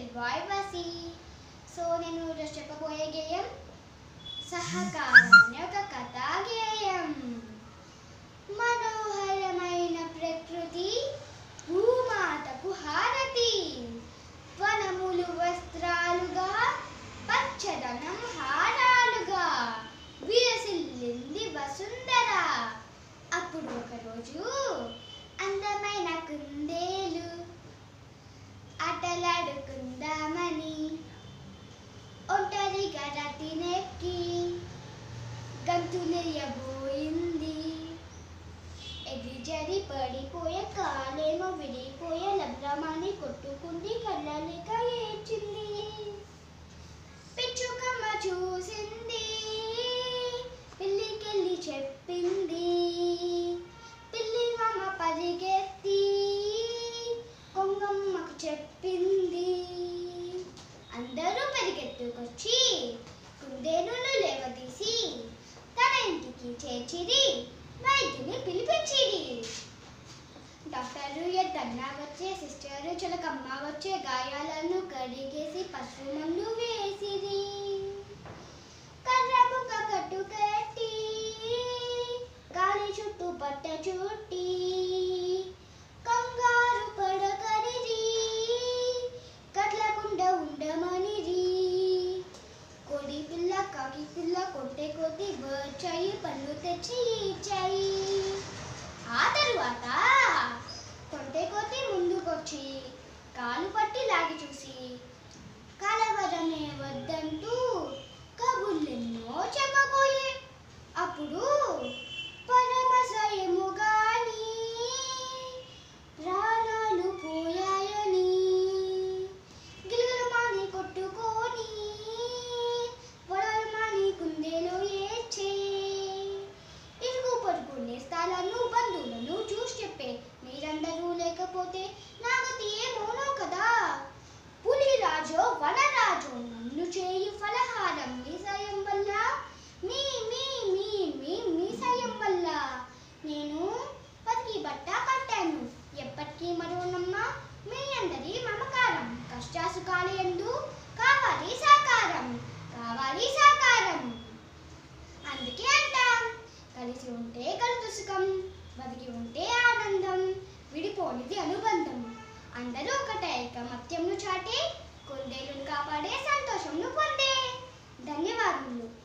bye బసి so నేను ఈరోజు చెప్పబోయే గేయం సహకారం అనే ఒక కథా గేయం మనోహరమైన ప్రకృతి భూమాతకు హారతి వనములు వస్త్రాలుగా పచ్చదనం హారాలుగా విరసిల్లింది వసుంధర అప్పుడు ఒకరోజు అందమైన కుందేలు ఆటలాడుకుందామని ఒంటరిగా రతినెక్కి గంతులెయ్యబోయింది ఎగిరి జరి పడిపోయే కాలేమో విడిపోయే లబ్రమాని కొట్టుకుంది కళ్ళలేక ఏడ్చింది పిచ్చుకమ్మ చూసింది పిల్లికెళ్ళి చెప్పింది పిల్లి మామ పరిగెత్తి కొంగమ్మకు చెప్పింది అందరూ పరిగెత్తుకొచ్చి కుందేలును లేవదీసి తన ఇంటికి చేర్చిరి వైద్యుని పిలిపించిరి డాక్టరు ఎద్దన్న వచ్చే సిస్టరు చిలకమ్మ వచ్చే గాయాలను కడిగేసి పసుపు మందు వేసిరి కర్రముక కట్టు కట్టి గాలి చుట్టూ పట్ట చుట్టి కంగారు పడకరిరి కట్లకుండా ఉండమనిరి కోడి పిల్ల కాకి పిల్ల కొట్టే కొద్ది వచ్చాయి పళ్ళు తెచ్చి ఇచ్చాయి ఆ తరువాత కొంటే కొద్ది ముందుకొచ్చి కాలు పట్టి లాగి చూసి కలవరమే వద్దంటూ కబుర్లెన్నో చెప్పబోయే అప్పుడు పరమశయము గాని ప్రాణాలు పోయాయని గిలుగులమాని కొట్టుకొని పొడలమాని కుందేలో ఏడ్చే ఇరుగు పొరుగు నేస్తాలను బంధువులను చూసి చెప్పే మీరందరూ లేకపోతే నాగతి ఏమోనో కదా పులి రాజో వనరాజో నన్ను చేయు ఫలహారం మీ సాయం వల్ల మీ మీ మీ మీ మీ సాయం వల్ల నేను బతికి బట్ట కట్టాను ఎప్పటికీ మరువనమ్మా మీ అందరి మమకారం కష్టాసుకాలు ఎందు కావాలి సాకారం కావాలి సాకారం అందుకే అంటాం కలిసి ఉంటే కలుపు సుఖం బతికి ఉంటే ఆనందం విడిపోనిది అనుబంధం అందరూ ఒకటే ఐకమత్యంను చాటే కుందేలును కాపాడే సంతోషంను పొందే ధన్యవాదములు